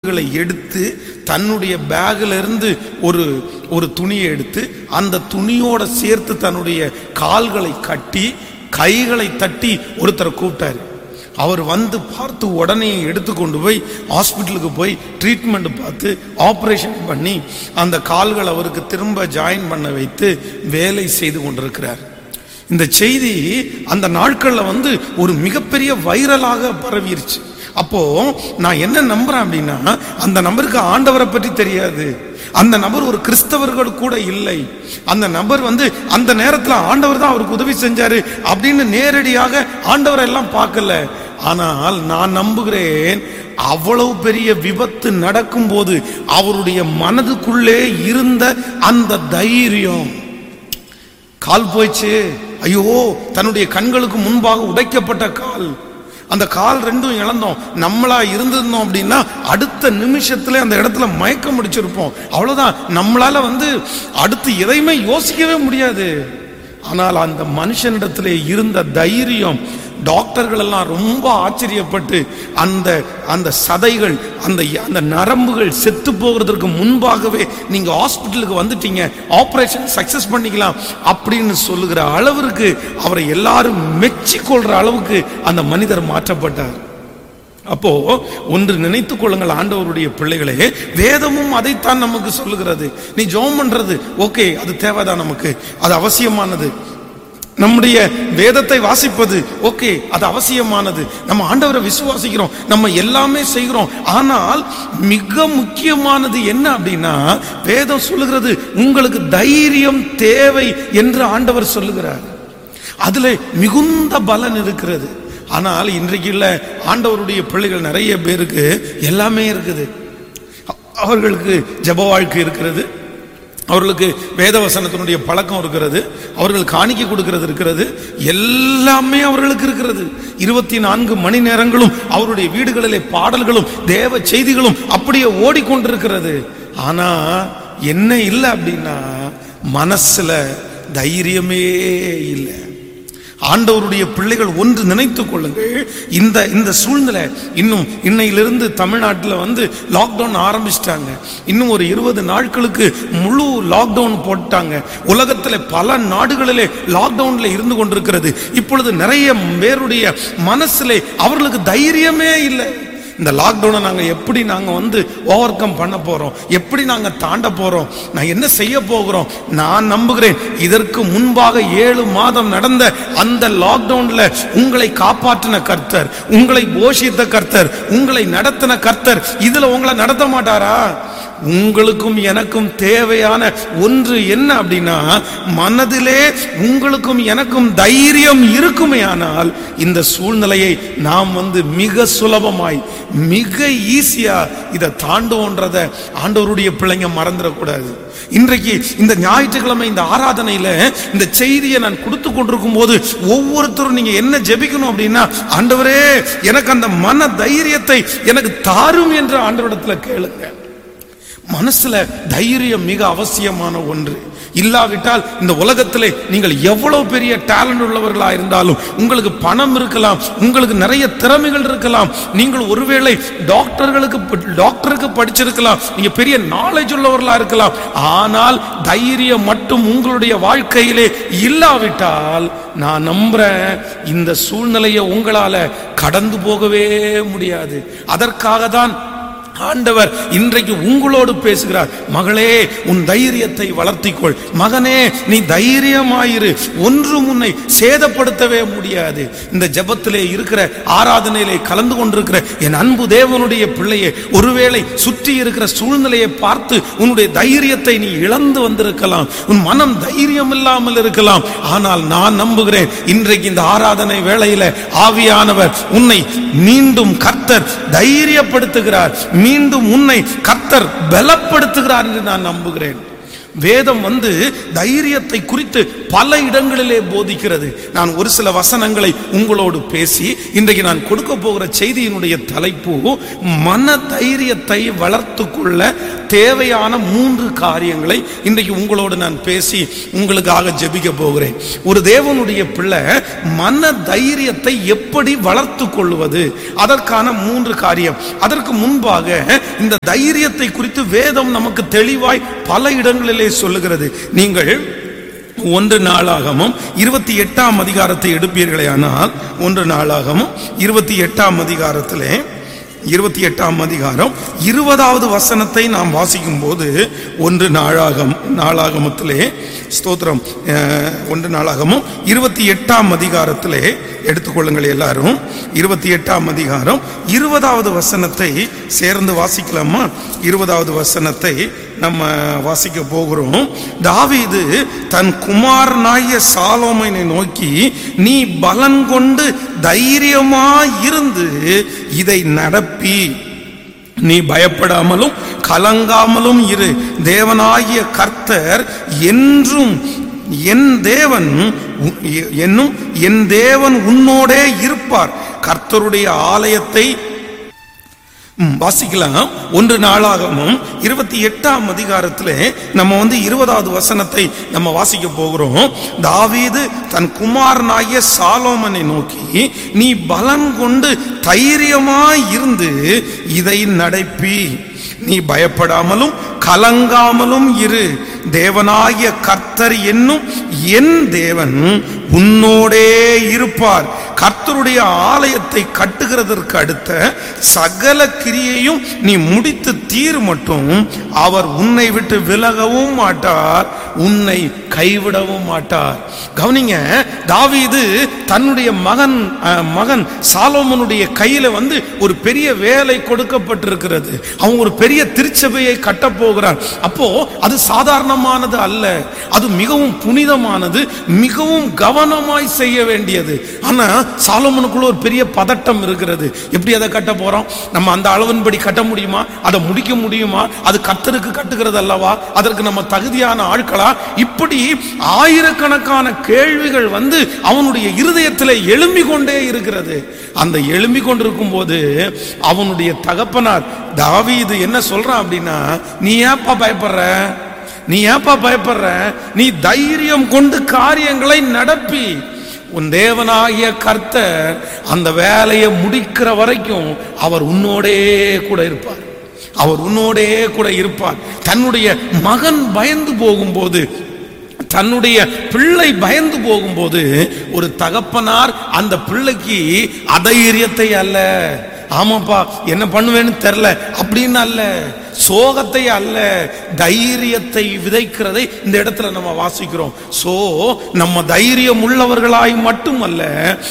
துணிகளை எடுத்து தன்னுடைய பேக்ல இருந்து ஒரு ஒரு துணியை எடுத்து அந்த துணியோட சேர்த்து தன்னுடைய கால்களை கட்டி கைகளை தட்டி ஒருத்தரை கூப்பிட்டாரு அவர் வந்து பார்த்து உடனே எடுத்து கொண்டு போய் ஹாஸ்பிட்டலுக்கு போய் ட்ரீட்மெண்ட் பார்த்து ஆப்ரேஷன் பண்ணி அந்த கால்கள் அவருக்கு திரும்ப ஜாயின் பண்ண வைத்து வேலை செய்து கொண்டிருக்கிறார் இந்த செய்தி அந்த நாட்கள்ல வந்து ஒரு மிகப்பெரிய வைரலாக பரவிருச்சு அப்போ நான் என்ன நம்புறேன் அப்படின்னா அந்த நபருக்கு ஆண்டவரை பற்றி தெரியாது அந்த நபர் ஒரு கிறிஸ்தவர்கள் கூட இல்லை அந்த நபர் வந்து அந்த நேரத்துல ஆண்டவர் தான் அவருக்கு உதவி செஞ்சாரு அப்படின்னு நேரடியாக ஆண்டவரை எல்லாம் பார்க்கல ஆனால் நான் நம்புகிறேன் அவ்வளவு பெரிய விபத்து நடக்கும்போது அவருடைய மனதுக்குள்ளே இருந்த அந்த தைரியம் கால் போயிடுச்சு ஐயோ தன்னுடைய கண்களுக்கு முன்பாக உடைக்கப்பட்ட கால் அந்த கால் ரெண்டும் இழந்தோம் நம்மளா இருந்திருந்தோம் அப்படின்னா அடுத்த நிமிஷத்துல அந்த இடத்துல மயக்கம் முடிச்சிருப்போம் அவ்வளவுதான் நம்மளால வந்து அடுத்து எதையுமே யோசிக்கவே முடியாது ஆனால் அந்த மனுஷனிடத்திலே இருந்த தைரியம் டாக்டர்கள் எல்லாம் ரொம்ப ஆச்சரியப்பட்டு அந்த அந்த சதைகள் அந்த அந்த நரம்புகள் செத்து போகிறதுக்கு முன்பாகவே நீங்க ஹாஸ்பிட்டலுக்கு வந்துட்டீங்க ஆபரேஷன் சக்சஸ் பண்ணிக்கலாம் அப்படின்னு சொல்லுகிற அளவிற்கு அவரை எல்லாரும் மெச்சிக்கொள்ற அளவுக்கு அந்த மனிதர் மாற்றப்பட்டார் அப்போ ஒன்று நினைத்துக் கொள்ளுங்கள் ஆண்டவருடைய பிள்ளைகளே வேதமும் அதைத்தான் நமக்கு சொல்லுகிறது நீ ஜெபம் பண்றது ஓகே அது தேவைதான் நமக்கு அது அவசியமானது நம்முடைய வேதத்தை வாசிப்பது ஓகே அது அவசியமானது நம்ம ஆண்டவரை விசுவாசிக்கிறோம் நம்ம எல்லாமே செய்கிறோம் ஆனால் மிக முக்கியமானது என்ன அப்படின்னா வேதம் சொல்லுகிறது உங்களுக்கு தைரியம் தேவை என்று ஆண்டவர் சொல்லுகிறார் அதுல மிகுந்த பலன் இருக்கிறது ஆனால் இன்றைக்கு இல்ல ஆண்டவருடைய பிள்ளைகள் நிறைய பேருக்கு எல்லாமே இருக்குது அவர்களுக்கு ஜெப வாழ்க்கை இருக்கிறது அவர்களுக்கு வேதவசனத்தினுடைய பழக்கம் இருக்கிறது அவர்கள் காணிக்கை கொடுக்கிறது இருக்கிறது எல்லாமே அவர்களுக்கு இருக்கிறது இருபத்தி நான்கு மணி நேரங்களும் அவருடைய வீடுகளிலே பாடல்களும் தேவ செய்திகளும் அப்படியே ஓடிக்கொண்டிருக்கிறது ஆனா என்ன இல்லை அப்படின்னா மனசுல தைரியமே இல்லை ஆண்டவருடைய பிள்ளைகள் ஒன்று நினைத்துக் கொள்ளுங்கள் இந்த இந்த சூழ்நிலை இன்னும் இன்னையிலிருந்து தமிழ்நாட்டில் வந்து லாக்டவுன் ஆரம்பிச்சிட்டாங்க இன்னும் ஒரு இருபது நாட்களுக்கு முழு லாக்டவுன் போட்டாங்க உலகத்தில் பல நாடுகளிலே லாக்டவுன்ல இருந்து கொண்டிருக்கிறது இப்பொழுது நிறைய பேருடைய மனசிலே அவர்களுக்கு தைரியமே இல்லை இந்த லாக்டவுனை நாங்கள் எப்படி நாங்கள் வந்து ஓவர் கம் பண்ண போகிறோம் எப்படி நாங்கள் தாண்ட போகிறோம் நான் என்ன செய்ய போகிறோம் நான் நம்புகிறேன் இதற்கு முன்பாக ஏழு மாதம் நடந்த அந்த லாக்டவுனில் உங்களை காப்பாற்றின கர்த்தர் உங்களை போஷித்த கர்த்தர் உங்களை நடத்தின கர்த்தர் இதில் உங்களை நடத்த மாட்டாரா உங்களுக்கும் எனக்கும் தேவையான ஒன்று என்ன அப்படின்னா மனதிலே உங்களுக்கும் எனக்கும் தைரியம் இருக்குமே ஆனால் இந்த சூழ்நிலையை நாம் வந்து மிக சுலபமாய் மிக ஈஸியா இதை தாண்டுவோன்றத ஆண்டவருடைய பிள்ளைங்க மறந்துடக்கூடாது இன்றைக்கு இந்த ஞாயிற்றுக்கிழமை இந்த ஆராதனையில இந்த செய்தியை நான் கொடுத்து கொண்டிருக்கும் போது ஒவ்வொருத்தரும் நீங்க என்ன ஜெபிக்கணும் அப்படின்னா ஆண்டவரே எனக்கு அந்த மன தைரியத்தை எனக்கு தாரும் என்று ஆண்டவரிடத்துல கேளுங்க மனசுல தைரியம் மிக அவசியமான ஒன்று இல்லாவிட்டால் இந்த உலகத்திலே நீங்கள் எவ்வளவு பெரிய டேலண்ட் உள்ளவர்களா இருந்தாலும் உங்களுக்கு பணம் இருக்கலாம் உங்களுக்கு நிறைய திறமைகள் இருக்கலாம் நீங்கள் ஒருவேளை டாக்டர்களுக்கு ப- டாக்டருக்கு படிச்சிருக்கலாம் நீங்க பெரிய நாலேஜ் உள்ளவர்களா இருக்கலாம் ஆனால் தைரியம் மட்டும் உங்களுடைய வாழ்க்கையிலே இல்லாவிட்டால் நான் நம்புறேன் இந்த சூழ்நிலையை உங்களால கடந்து போகவே முடியாது அதற்காக தான் ஆண்டவர் இன்றைக்கு உங்களோடு பேசுகிறார் மகளே உன் தைரியத்தை வளர்த்திக்கொள் மகனே நீ தைரியமாயிரு ஒன்று உன்னை சேதப்படுத்தவே முடியாது இந்த ஜெபத்திலே இருக்கிற ஆராதனையிலே கலந்து கொண்டிருக்கிற என் அன்பு தேவனுடைய பிள்ளையே ஒருவேளை சுற்றி இருக்கிற சூழ்நிலையை பார்த்து உன்னுடைய தைரியத்தை நீ இழந்து வந்திருக்கலாம் உன் மனம் தைரியம் இல்லாமல் இருக்கலாம் ஆனால் நான் நம்புகிறேன் இன்றைக்கு இந்த ஆராதனை வேளையில ஆவியானவர் உன்னை மீண்டும் கர்த்தர் தைரியப்படுத்துகிறார் மீண்டும் உன்னை கர்த்தர் பலப்படுத்துகிறார் என்று நான் நம்புகிறேன் வேதம் வந்து தைரியத்தை குறித்து பல இடங்களிலே போதிக்கிறது நான் ஒரு சில வசனங்களை உங்களோடு பேசி இன்றைக்கு நான் கொடுக்க போகிற செய்தியினுடைய தலைப்பு மன தைரியத்தை வளர்த்து கொள்ள தேவையான மூன்று காரியங்களை இன்றைக்கு உங்களோடு நான் பேசி உங்களுக்காக ஜெபிக்க போகிறேன் ஒரு தேவனுடைய பிள்ளை மன தைரியத்தை எப்படி வளர்த்து கொள்வது அதற்கான மூன்று காரியம் அதற்கு முன்பாக இந்த தைரியத்தை குறித்து வேதம் நமக்கு தெளிவாய் பல இடங்களிலே சொல்லுகிறது நீங்கள் ஒன்று நாளாகமும் இருபத்தி எட்டாம் அதிகாரத்தை எடுப்பீர்களே ஆனால் ஒன்று நாளாகமும் இருபத்தி எட்டாம் அதிகாரத்திலே இருபத்தி எட்டாம் அதிகாரம் இருபதாவது வசனத்தை நாம் வாசிக்கும் போது ஒன்று நாளாகம் நாளாகமத்திலே ஸ்தோத்திரம் அஹ், ஒன்று நாளாகமும் இருபத்தி எட்டாம் அதிகாரத்திலே எடுத்துக்கொள்ளுங்கள் எல்லாரும் இருபத்தி எட்டாம் அதிகாரம் இருபதாவது வசனத்தை சேர்ந்து வாசிக்கலாமா இருபதாவது வசனத்தை நம்ம வாசிக்க போகிறோம் தாவீது தன் குமாரனாகிய சாலோமனை நோக்கி நீ பலன் கொண்டு தைரியமாயிருந்து இதை நடப்பி நீ பயப்படாமலும் கலங்காமலும் இரு தேவனாகிய கர்த்தர் என்றும் என் தேவன் உ- என்னும் என் தேவன் உன்னோடே இருப்பார் கர்த்தருடைய ஆலயத்தை ம், வாசிக்கலாம் ஒன்று நாளாகவும் இருபத்தி எட்டாம் அதிகாரத்திலே நம்ம வந்து இருபதாவது வசனத்தை நம்ம வாசிக்க போகிறோம் தாவீது தன் குமாரனாகிய சாலோமனை நோக்கி நீ பலன் கொண்டு தைரியமாய் இருந்து இதை நடப்பி நீ பயப்படாமலும் கலங்காமலும் இரு தேவனாகிய கர்த்தர் என்னும் என் தேவன் உன்னோடே இருப்பார் கர்த்தருடைய ஆலயத்தை கட்டுகிறதற்கு அடுத்த சகல கிரியையும் நீ முடித்து தீர் மட்டும் அவர் உன்னை விட்டு விலகவும் மாட்டார் உன்னை கைவிடவும் மாட்டார் கவனிங்க தாவீது தன்னுடைய மகன் அஹ், மகன் சாலோமனுடைய கையில வந்து ஒரு பெரிய வேலை கொடுக்கப்பட்டிருக்கிறது அவன் ஒரு பெரிய திருச்சபையை கட்டப் போகிறான் அப்போ அது சாதாரணமானது அல்ல அது மிகவும் புனிதமானது மிகவும் கவனமாய் செய்ய வேண்டியது ஆனா சாலோமனுக்குள்ள ஒரு பெரிய பதட்டம் இருக்கிறது எப்படி அதை கட்ட போறோம் நம்ம அந்த அளவின்படி கட்ட முடியுமா அதை முடிக்க முடியுமா அது கர்த்தருக்கு கட்டுகிறது அல்லவா அதற்கு நம்ம தகுதியான ஆட்களா இப்படி ஆயிரக்கணக்கான கேள்விகள் வந்து அவனுடைய இருதயத்தில் எழும்பி கொண்டே இருக்கிறது அந்த எழும்பி கொண்டிருக்கும் போது அவனுடைய தகப்பனார் தாவீது என்ன சொல்றான் அப்படின்னா நீ ஏப்பா பயப்படுற நீ ஏப்பா பயப்படுற நீ தைரியம் கொண்டு காரியங்களை நடப்பி உன் தேவனாகிய கர்த்தர் அந்த வேலையை முடிக்கிற வரைக்கும் அவர் உன்னோடே கூட இருப்பார் அவர் உன்னோடே கூட இருப்பார் தன்னுடைய மகன் பயந்து போகும்போது தன்னுடைய பிள்ளை பயந்து போகும்போது ஒரு தகப்பனார் அந்த பிள்ளைக்கு அதைரியத்தை அல்ல ஆமாப்பா என்ன பண்ணுவேன்னு தெரில அப்படின்னு அல்ல சோகத்தை அல்ல தைரியத்தை விதைக்கிறதை இந்த இடத்துல நம்ம வாசிக்கிறோம் சோ நம்ம தைரியம் உள்ளவர்களாய் மட்டுமல்ல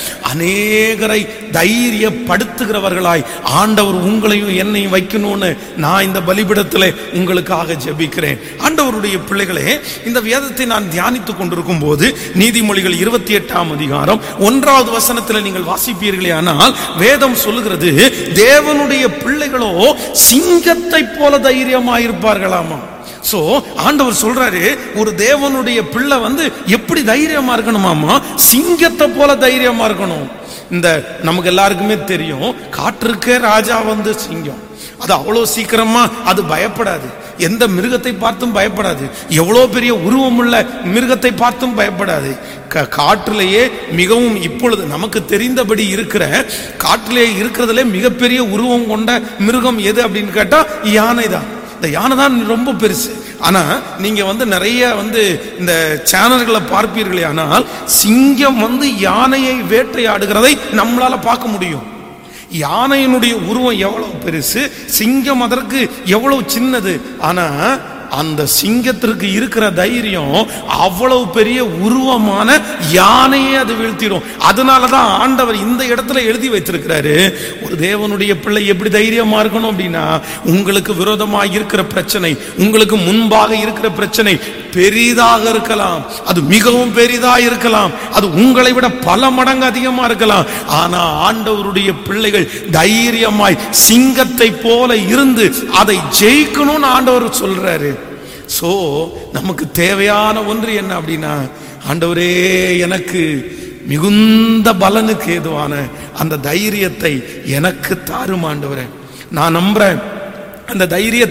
அநேகரை தைரியப்படுத்துகிறவர்களாய் ஆண்டவர் உங்களையும் என்னையும் வைக்கணும்னு நான் இந்த பலிபிடத்தில் உங்களுக்காக ஜெபிக்கிறேன் ஆண்டவருடைய பிள்ளைகளே இந்த வேதத்தை நான் தியானித்துக் கொண்டிருக்கும் போது நீதிமொழிகள் இருபத்தி எட்டாம் அதிகாரம் ஒன்றாவது வசனத்தில் நீங்கள் வாசிப்பீர்களே ஆனால் வேதம் சொல்லுகிறது தேவனுடைய பிள்ளைகளோ சிங்கத்தை போல தைரியமாயிருப்பார்களாமா சோ ஆண்டவர் சொல்றாரு ஒரு தேவனுடைய பிள்ளை வந்து எப்படி தைரியமா இருக்கணுமாமா சிங்கத்தை போல தைரியமா இருக்கணும் இந்த நமக்கு எல்லாருக்குமே தெரியும் காற்றுக்கே ராஜா வந்து சிங்கம் அது அவ்வளோ சீக்கிரமா அது பயப்படாது எந்த மிருகத்தை பார்த்தும் பயப்படாது எவ்வளோ பெரிய உருவமுள்ள மிருகத்தை பார்த்தும் பயப்படாது க- காற்றிலேயே மிகவும் இப்பொழுது நமக்கு தெரிந்தபடி இருக்கிற காற்றிலே இருக்கிறதுலே மிகப்பெரிய உருவம் கொண்ட மிருகம் எது அப்படின்னு கேட்டா யானை தான் இந்த யானை தான் ரொம்ப பெருசு ஆனா நீங்க வந்து நிறைய வந்து இந்த சேனல்களை பார்ப்பீர்களே ஆனால் சிங்கம் வந்து யானையை வேட்டையாடுகிறதை நம்மளால பார்க்க முடியும் யானையினுடைய உருவம் எவ்வளவு பெருசு சிங்கம் அதற்கு எவ்வளவு சின்னது ஆனா அந்த சிங்கத்திற்கு இருக்கிற தைரியம் அவ்வளவு பெரிய உருவமான யானையே அது வீழ்த்திடும் அதனாலதான் ஆண்டவர் இந்த இடத்துல எழுதி வைத்திருக்கிறாரு ஒரு தேவனுடைய பிள்ளை எப்படி தைரியமா இருக்கணும் அப்படின்னா உங்களுக்கு விரோதமாக இருக்கிற பிரச்சனை உங்களுக்கு முன்பாக இருக்கிற பிரச்சனை பெரிதாக இருக்கலாம் அது மிகவும் பெரிதா இருக்கலாம் அது உங்களை விட பல மடங்கு அதிகமா இருக்கலாம் ஆனா ஆண்டவருடைய பிள்ளைகள் தைரியமாய் சிங்கத்தை போல இருந்து அதை ஜெயிக்கணும்னு ஆண்டவர் சொல்றாரு சோ நமக்கு தேவையான ஒன்று என்ன அப்படின்னா ஆண்டவரே எனக்கு மிகுந்த பலனுக்கு ஏதுவான அந்த தைரியத்தை எனக்கு தாரும் ஆண்டவரே நான் நம்புறேன் அந்த தைரியத்தை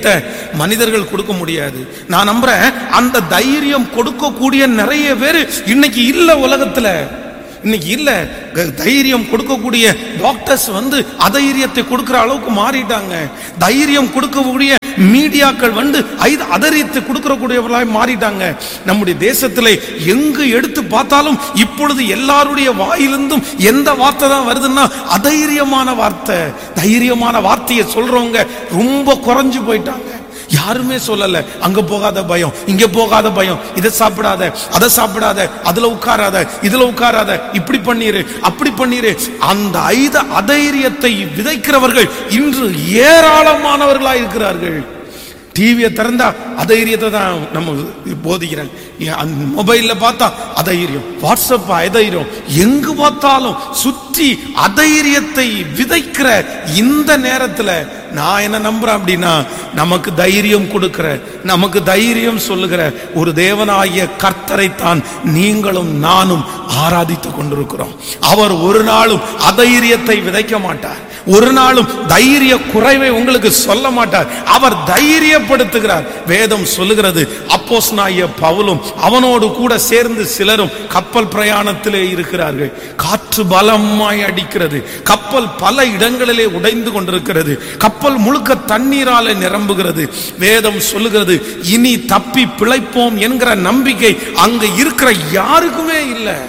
மனிதர்கள் கொடுக்க முடியாது நான் நம்புறேன் அந்த தைரியம் கொடுக்கக்கூடிய நிறைய பேர் இன்னைக்கு இல்ல உலகத்துல இன்னைக்கு இல்ல க- தைரியம் கொடுக்கக்கூடிய டாக்டர்ஸ் வந்து அதைரியத்தை கொடுக்கிற அளவுக்கு மாறிட்டாங்க தைரியம் கொடுக்கக்கூடிய மீடியாக்கள் வந்து ஐ- அதரியத்தை கொடுக்கக்கூடியவர்களாய் மாறிட்டாங்க நம்முடைய தேசத்திலே எங்கு எடுத்து பார்த்தாலும் இப்பொழுது எல்லாருடைய வாயிலிருந்தும் எந்த வார்த்தை தான் வருதுன்னா அதைரியமான வார்த்தை தைரியமான வார்த்தையை சொல்றவங்க ரொம்ப குறைஞ்சு போயிட்டாங்க யாருமே சொல்லல அங்க போகாத பயம் இங்க போகாத பயம் இதை சாப்பிடாத அதை சாப்பிடாத அதுல உட்காராத இதுல உட்காராத இப்படி பண்ணிரு அப்படி பண்ணிரு அந்த ஐத அதைரியத்தை விதைக்கிறவர்கள் இன்று ஏராளமானவர்களா இருக்கிறார்கள் டிவியை திறந்தா அதைரியத்தை தான் நம்ம போதிக்கிறேன் மொபைல்ல பார்த்தா அதைரியம் வாட்ஸ்அப் அதைரியம் எங்கு பார்த்தாலும் சுற்றி அதைரியத்தை விதைக்கிற இந்த நேரத்துல நான் என்ன நம்புறேன் அப்படின்னா நமக்கு தைரியம் கொடுக்கிற நமக்கு தைரியம் சொல்லுகிற ஒரு தேவனாகிய கர்த்தரைத்தான் நீங்களும் நானும் ஆராதித்துக் கொண்டிருக்கிறோம் அவர் ஒரு நாளும் அதைரியத்தை விதைக்க மாட்டார் ஒரு நாளும் தைரிய குறைவை உங்களுக்கு சொல்ல மாட்டார் அவர் தைரியப்படுத்துகிறார் வேதம் சொல்லுகிறது அப்போஸ் பவுலும் அவனோடு கூட சேர்ந்து சிலரும் கப்பல் பிரயாணத்திலே இருக்கிறார்கள் காற்று பலமாய் அடிக்கிறது கப்பல் பல இடங்களிலே உடைந்து கொண்டிருக்கிறது கப்பல் முழுக்க தண்ணீராலே நிரம்புகிறது வேதம் சொல்லுகிறது இனி தப்பி பிழைப்போம் என்கிற நம்பிக்கை அங்க இருக்கிற யாருக்குமே இல்லை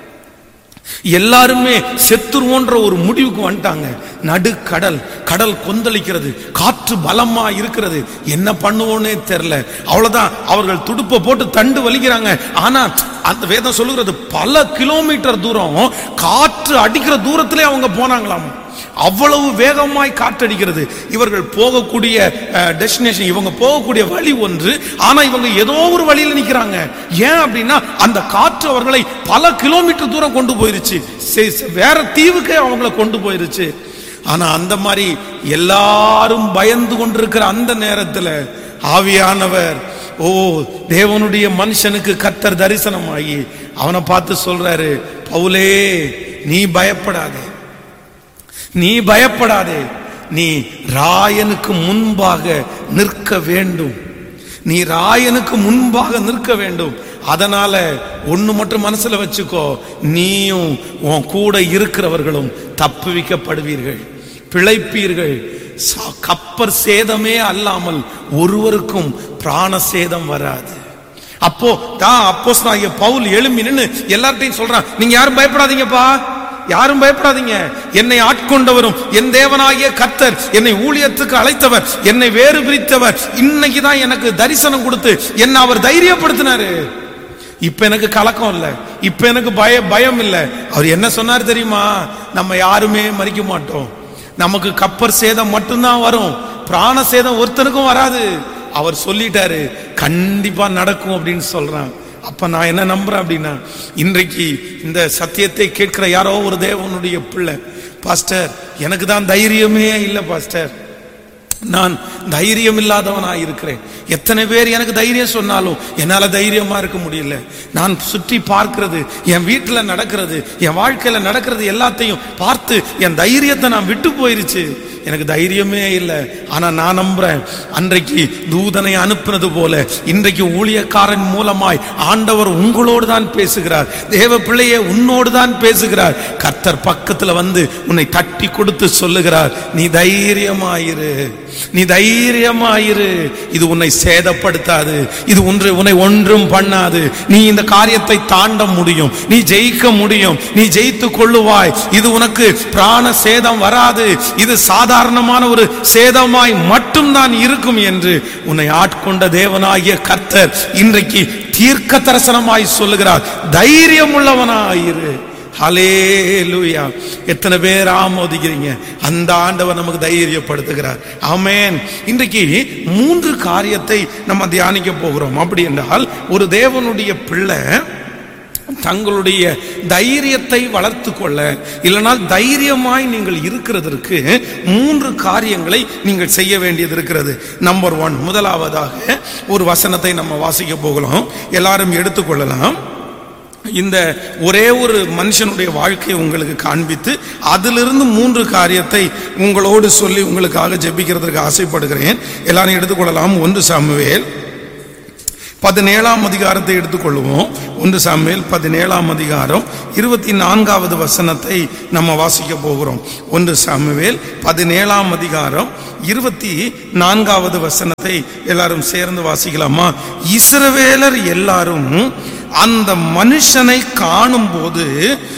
எல்லாருமே செத்துருவோன்ற ஒரு முடிவுக்கு வந்துட்டாங்க நடுக்கடல் கடல் கொந்தளிக்கிறது காற்று பலமா இருக்கிறது என்ன பண்ணுவோன்னே தெரியல அவ்வளவுதான் அவர்கள் துடுப்பை போட்டு தண்டு வலிக்கிறாங்க ஆனா அந்த வேதம் சொல்லுகிறது பல கிலோமீட்டர் தூரம் காற்று அடிக்கிற தூரத்திலே அவங்க போனாங்களாம் அவ்வளவு வேகமாய் காற்றடிக்கிறது இவர்கள் போகக்கூடிய டெஸ்டினேஷன் இவங்க போகக்கூடிய வழி ஒன்று ஆனா இவங்க ஏதோ ஒரு வழியில நிக்கிறாங்க ஏன் அப்படின்னா அந்த காற்று அவர்களை பல கிலோமீட்டர் தூரம் கொண்டு போயிருச்சு சே- சே- வேற தீவுக்கே அவங்கள கொண்டு போயிருச்சு ஆனா அந்த மாதிரி எல்லாரும் பயந்து கொண்டிருக்கிற அந்த நேரத்துல ஆவியானவர் ஓ தேவனுடைய மனுஷனுக்கு கத்தர் தரிசனமாகி அவனை பார்த்து சொல்றாரு பவுலே நீ பயப்படாதே நீ பயப்படாதே நீ ராயனுக்கு முன்பாக நிற்க வேண்டும் நீ ராயனுக்கு முன்பாக நிற்க வேண்டும் அதனால ஒண்ணு மட்டும் மனசுல வச்சுக்கோ நீயும் உன் கூட இருக்கிறவர்களும் தப்புவிக்கப்படுவீர்கள் பிழைப்பீர்கள் ச- கப்பர் சேதமே அல்லாமல் ஒருவருக்கும் பிராண சேதம் வராது அப்போ தான் அப்போஸ் பவுல் எழும்பி நின்னு எல்லார்ட்டையும் சொல்றான் நீங்க யாரும் பயப்படாதீங்கப்பா யாரும் பயப்படாதீங்க என்னை ஆட்கொண்டவரும் என் தேவனாகிய கர்த்தர் என்னை ஊழியத்துக்கு அழைத்தவர் என்னை வேறு பிரித்தவர் இன்னைக்கு தான் எனக்கு தரிசனம் கொடுத்து என்னை அவர் தைரியப்படுத்தினாரு இப்ப எனக்கு கலக்கம் இல்ல இப்ப எனக்கு பய பயம் இல்ல அவர் என்ன சொன்னார் தெரியுமா நம்ம யாருமே மறிக்க மாட்டோம் நமக்கு கப்பர் சேதம் மட்டும்தான் வரும் பிராண சேதம் ஒருத்தனுக்கும் வராது அவர் சொல்லிட்டாரு கண்டிப்பா நடக்கும் அப்படின்னு சொல்றான் அப்ப நான் என்ன நம்புறேன் அப்படின்னா இன்றைக்கு இந்த சத்தியத்தை கேட்கிற யாரோ ஒரு தேவனுடைய பிள்ளை பாஸ்டர் எனக்கு தான் தைரியமே இல்லை பாஸ்டர் நான் தைரியம் இல்லாதவனாய் இருக்கிறேன் எத்தனை பேர் எனக்கு தைரியம் சொன்னாலும் என்னால தைரியமா இருக்க முடியல நான் சுற்றி பார்க்கிறது என் வீட்டுல நடக்கிறது என் வாழ்க்கையில நடக்கிறது எல்லாத்தையும் பார்த்து என் தைரியத்தை நான் விட்டு போயிருச்சு எனக்கு தைரியமே இல்லை ஆனா நான் நம்புறேன் அன்றைக்கு தூதனை அனுப்புனது போல இன்றைக்கு ஊழியக்காரன் மூலமாய் ஆண்டவர் உங்களோடு தான் பேசுகிறார் தேவ பிள்ளையே உன்னோடு தான் பேசுகிறார் கர்த்தர் பக்கத்துல வந்து உன்னை தட்டி கொடுத்து சொல்லுகிறார் நீ தைரியமாயிரு நீ தைரியமாயிரு இது உன்னை சேதப்படுத்தாது இது ஒன்று உன்னை ஒன்றும் பண்ணாது நீ இந்த காரியத்தை தாண்ட முடியும் நீ ஜெயிக்க முடியும் நீ ஜெயித்து கொள்ளுவாய் இது உனக்கு பிராண சேதம் வராது இது சாதாரணமான ஒரு சேதமாய் மட்டும்தான் இருக்கும் என்று உன்னை ஆட்கொண்ட தேவனாகிய கர்த்தர் இன்றைக்கு தீர்க்க தரிசனமாய் சொல்லுகிறார் தைரியம் உள்ளவனாயிரு ஹலேலூயா எத்தனை பேர் ஆமோதிக்கிறீங்க அந்த ஆண்டவர் நமக்கு தைரியப்படுத்துகிறார் ஆமென் இன்றைக்கு மூன்று காரியத்தை நம்ம தியானிக்க போகிறோம் அப்படி என்றால் ஒரு தேவனுடைய பிள்ளை தங்களுடைய தைரியத்தை வளர்த்து கொள்ள இல்லைனால் தைரியமாய் நீங்கள் இருக்கிறதற்கு மூன்று காரியங்களை நீங்கள் செய்ய வேண்டியது இருக்கிறது நம்பர் ஒன் முதலாவதாக ஒரு வசனத்தை நம்ம வாசிக்க போகலாம் எல்லாரும் எடுத்துக்கொள்ளலாம் இந்த ஒரே ஒரு மனுஷனுடைய வாழ்க்கையை உங்களுக்கு காண்பித்து அதிலிருந்து மூன்று காரியத்தை உங்களோடு சொல்லி உங்களுக்காக ஜெபிக்கிறதுக்கு ஆசைப்படுகிறேன் எல்லாரும் எடுத்துக்கொள்ளலாம் ஒன்று சாமுவேல் பதினேழாம் அதிகாரத்தை எடுத்துக்கொள்வோம் ஒன்று சாமுவேல் பதினேழாம் அதிகாரம் இருபத்தி நான்காவது வசனத்தை நம்ம வாசிக்க போகிறோம் ஒன்று சாமுவேல் பதினேழாம் அதிகாரம் இருபத்தி நான்காவது வசனத்தை எல்லாரும் சேர்ந்து வாசிக்கலாமா இஸ்ரவேலர் எல்லாரும் அந்த மனுஷனை காணும்போது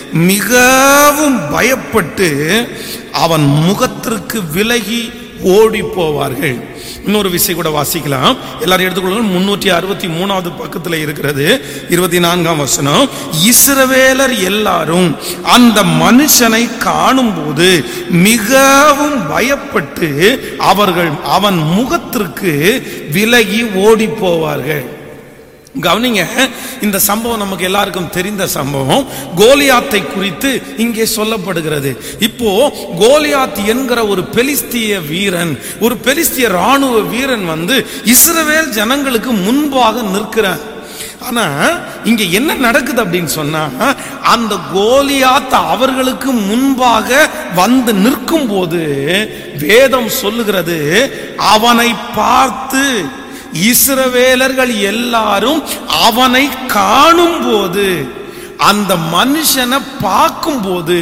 மிகவும் பயப்பட்டு அவன் முகத்திற்கு விலகி ஓடி போவார்கள் இன்னொரு விஷயம் கூட வாசிக்கலாம் எல்லாரும் எடுத்துக்கொள்ளுங்க முன்னூற்றி அறுபத்தி மூணாவது பக்கத்தில் இருக்கிறது இருபத்தி நான்காம் வசனம் இஸ்ரவேலர் எல்லாரும் அந்த மனுஷனை காணும்போது மிகவும் பயப்பட்டு அவர்கள் அவன் முகத்திற்கு விலகி ஓடி போவார்கள் கவனிங்க இந்த சம்பவம் நமக்கு எல்லாருக்கும் தெரிந்த சம்பவம் கோலியாத்தை குறித்து இங்கே சொல்லப்படுகிறது இப்போ கோலியாத் என்கிற ஒரு பெலிஸ்திய வீரன் ஒரு பெலிஸ்திய ராணுவ வீரன் வந்து இஸ்ரவேல் ஜனங்களுக்கு முன்பாக நிற்கிறான் ஆனா இங்க என்ன நடக்குது அப்படின்னு சொன்னா அந்த கோலியாத் அவர்களுக்கு முன்பாக வந்து நிற்கும் போது வேதம் சொல்லுகிறது அவனை பார்த்து இஸ்ரவேலர்கள் எல்லாரும் அவனை காணும் போது அந்த மனுஷனை பார்க்கும்போது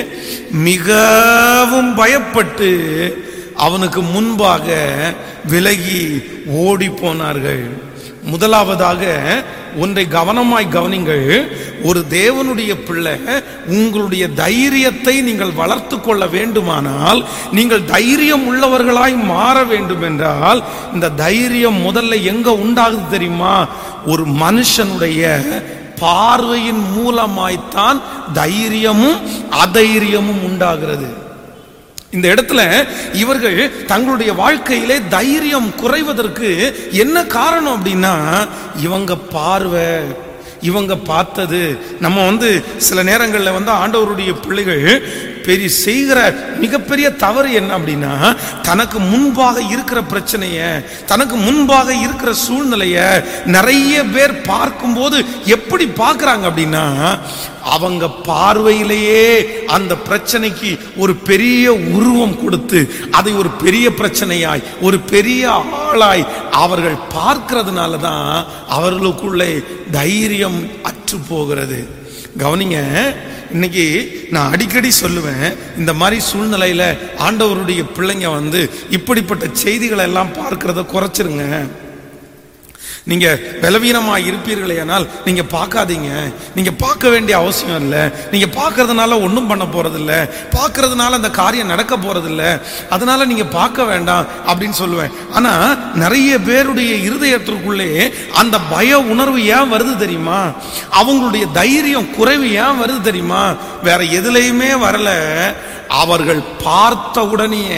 மிகவும் பயப்பட்டு அவனுக்கு முன்பாக விலகி ஓடி போனார்கள் முதலாவதாக ஒன்றை கவனமாய் கவனிங்கள் ஒரு தேவனுடைய பிள்ளை உங்களுடைய தைரியத்தை நீங்கள் வளர்த்து கொள்ள வேண்டுமானால் நீங்கள் தைரியம் உள்ளவர்களாய் மாற வேண்டும் என்றால் இந்த தைரியம் முதல்ல எங்க உண்டாகுது தெரியுமா ஒரு மனுஷனுடைய பார்வையின் மூலமாய்த்தான் தைரியமும் அதைரியமும் உண்டாகிறது இந்த இடத்துல இவர்கள் தங்களுடைய வாழ்க்கையிலே தைரியம் குறைவதற்கு என்ன காரணம் அப்படின்னா இவங்க பார்வை இவங்க பார்த்தது நம்ம வந்து சில நேரங்களில் வந்து ஆண்டவருடைய பிள்ளைகள் பெரிய செய்கிற மிகப்பெரிய தவறு என்ன அப்படின்னா தனக்கு முன்பாக இருக்கிற பிரச்சனைய தனக்கு முன்பாக இருக்கிற சூழ்நிலைய நிறைய பேர் பார்க்கும்போது எப்படி பார்க்கறாங்க அப்படின்னா அவங்க பார்வையிலேயே அந்த பிரச்சனைக்கு ஒரு பெரிய உருவம் கொடுத்து அதை ஒரு பெரிய பிரச்சனையாய் ஒரு பெரிய ஆளாய் அவர்கள் பார்க்கிறதுனால தான் அவர்களுக்குள்ளே தைரியம் அற்று போகிறது கவனிங்க இன்னைக்கு நான் அடிக்கடி சொல்லுவேன் இந்த மாதிரி சூழ்நிலையில ஆண்டவருடைய பிள்ளைங்க வந்து இப்படிப்பட்ட செய்திகளை எல்லாம் பார்க்கிறத குறைச்சிருங்க நீங்க பலவீனமா இருப்பீர்களே ஆனால் நீங்க பார்க்காதீங்க நீங்க பார்க்க வேண்டிய அவசியம் இல்லை நீங்க பார்க்கறதுனால ஒன்றும் பண்ண போறது இல்ல பார்க்கறதுனால அந்த காரியம் நடக்க போறது இல்ல அதனால நீங்க பார்க்க வேண்டாம் அப்படின்னு சொல்லுவேன் ஆனா நிறைய பேருடைய இருதயத்திற்குள்ளே அந்த பய உணர்வு ஏன் வருது தெரியுமா அவங்களுடைய தைரியம் குறைவு ஏன் வருது தெரியுமா வேற எதுலையுமே வரல அவர்கள் பார்த்த உடனேயே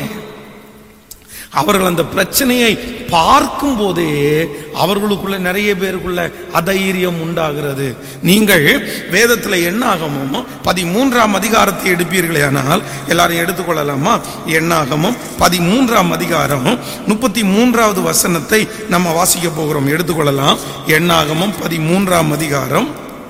அவர்கள் அந்த பிரச்சனையை பார்க்கும் போதே அவர்களுக்குள்ள நிறைய பேருக்குள்ள அதைரியம் உண்டாகிறது நீங்கள் வேதத்தில் எண்ணாகமும் பதிமூன்றாம் அதிகாரத்தை எடுப்பீர்களே ஆனால் எல்லாரும் எடுத்துக்கொள்ளலாமா எண்ணாகமும் பதிமூன்றாம் அதிகாரம் முப்பத்தி மூன்றாவது வசனத்தை நம்ம வாசிக்க போகிறோம் எடுத்துக்கொள்ளலாம் எண்ணாகமும் பதிமூன்றாம் அதிகாரம்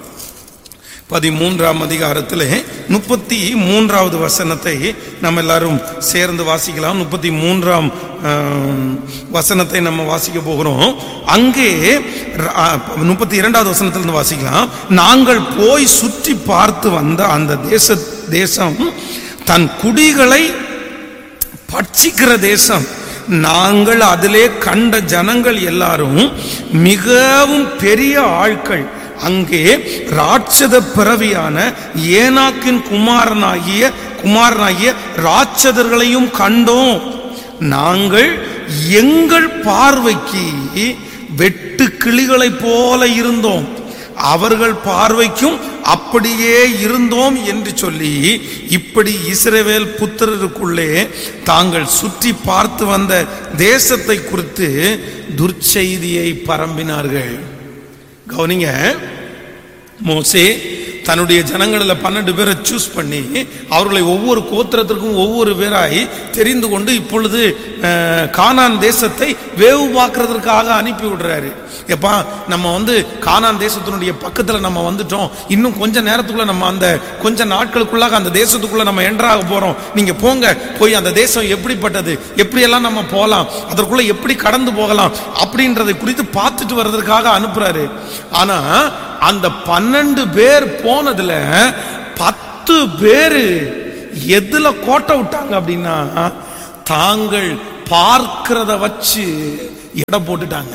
பதிமூன்றாம் அதிகாரத்திலே முப்பத்தி மூன்றாவது வசனத்தை நம்ம எல்லாரும் சேர்ந்து வாசிக்கலாம் முப்பத்தி மூன்றாம் ஆம், வசனத்தை நம்ம வாசிக்க போகிறோம் அங்கே முப்பத்தி இரண்டாவது வசனத்திலிருந்து வாசிக்கலாம் நாங்கள் போய் சுற்றி பார்த்து வந்த அந்த தேச தேசம் தன் குடிகளை பட்சிக்கிற தேசம் நாங்கள் அதிலே கண்ட ஜனங்கள் எல்லாரும் மிகவும் பெரிய ஆட்கள் அங்கே ராட்சத பிறவியான ஏனாக்கின் குமாரனாகிய குமாரனாகிய ராட்சதர்களையும் கண்டோம் நாங்கள் எங்கள் பார்வைக்கு வெட்டு கிளிகளைப் போல இருந்தோம் அவர்கள் பார்வைக்கும் அப்படியே இருந்தோம் என்று சொல்லி இப்படி இஸ்ரவேல் புத்திரருக்குள்ளே தாங்கள் சுற்றி பார்த்து வந்த தேசத்தை குறித்து துர்ச்செய்தியை பரம்பினார்கள் கவனிங்க மோசே தன்னுடைய ஜனங்களில் பன்னெண்டு பேரை சூஸ் பண்ணி அவர்களை ஒவ்வொரு கோத்திரத்திற்கும் ஒவ்வொரு பேராய் தெரிந்து கொண்டு இப்பொழுது அஹ், கானான் தேசத்தை வேவு பார்க்கறதற்காக அனுப்பி விடுறாரு எப்பா நம்ம வந்து கானான் தேசத்தினுடைய பக்கத்துல நம்ம வந்துட்டோம் இன்னும் கொஞ்ச நேரத்துக்குள்ள நம்ம அந்த கொஞ்ச நாட்களுக்குள்ளாக அந்த தேசத்துக்குள்ள நம்ம என்ட்ராக போறோம் நீங்க போங்க போய் அந்த தேசம் எப்படிப்பட்டது எப்படியெல்லாம் நம்ம போகலாம் அதற்குள்ள எப்படி கடந்து போகலாம் அப்படின்றதை குறித்து பார்த்துட்டு வர்றதுக்காக அனுப்புறாரு ஆனா அந்த பன்னெண்டு பேர் போனதுல பத்து பேரு எதுல கோட்டை விட்டாங்க அப்படின்னா தாங்கள் பார்க்கிறத வச்சு எடை போட்டுட்டாங்க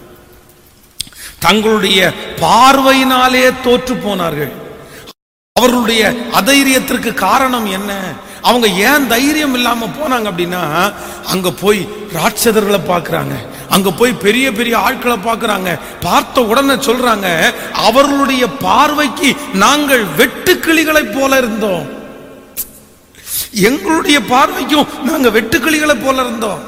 தங்களுடைய பார்வையினாலே தோற்று போனார்கள் அவர்களுடைய அதைரியத்திற்கு காரணம் என்ன அவங்க ஏன் தைரியம் இல்லாம போனாங்க அப்படின்னா அங்க போய் ராட்சதர்களை பார்க்கறாங்க அங்க போய் பெரிய பெரிய ஆட்களை பார்க்கறாங்க பார்த்த உடனே சொல்றாங்க அவர்களுடைய பார்வைக்கு நாங்கள் வெட்டுக்கிளிகளைப் போல இருந்தோம் எங்களுடைய பார்வைக்கும் நாங்க வெட்டுக்கிளிகளைப் போல இருந்தோம்